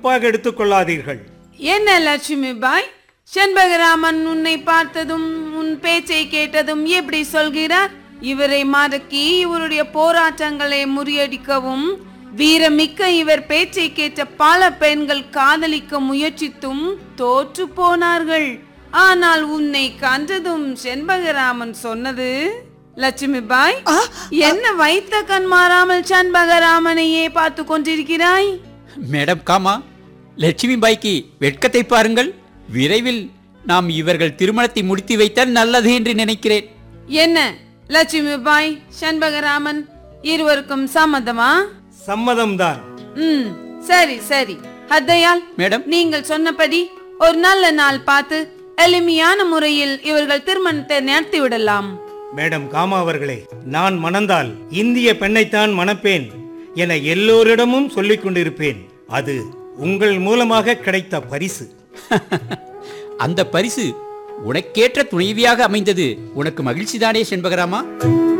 தப்பாக எடுத்துக்கொள்ளாதீர்கள் என்ன லட்சுமி பாய் செண்பகராமன் உன்னை பார்த்ததும் உன் பேச்சை கேட்டதும் எப்படி சொல்கிறார் இவரை மடக்கி இவருடைய போராட்டங்களை முறியடிக்கவும் வீரமிக்க இவர் பேச்சை கேட்ட பல பெண்கள் காதலிக்க முயற்சித்தும் தோற்று போனார்கள் ஆனால் உன்னை கண்டதும் செண்பகராமன் சொன்னது லட்சுமி பாய் என்ன வைத்த கண் மாறாமல் செண்பகராமனையே பார்த்து கொண்டிருக்கிறாய் மேடம் காமா லட்சுமி பாய்க்கு வெட்கத்தை பாருங்கள் விரைவில் நாம் இவர்கள் திருமணத்தை முடித்து வைத்தால் நல்லது என்று நினைக்கிறேன் என்ன லட்சுமி பாய் சண்பகராமன் இருவருக்கும் சம்மதமா சம்மதம்தான் ம் சரி சரி ஹத்தையால் மேடம் நீங்கள் சொன்னபடி ஒரு நல்ல நாள் பார்த்து எளிமையான முறையில் இவர்கள் திருமணத்தை நடத்தி விடலாம் மேடம் காமா அவர்களே நான் மணந்தால் இந்திய பெண்ணைத்தான் மணப்பேன் என எல்லோரிடமும் சொல்லிக் கொண்டிருப்பேன் அது உங்கள் மூலமாக கிடைத்த பரிசு அந்த பரிசு உனக்கேற்ற துணைவியாக அமைந்தது உனக்கு மகிழ்ச்சிதானே செண்பகராமா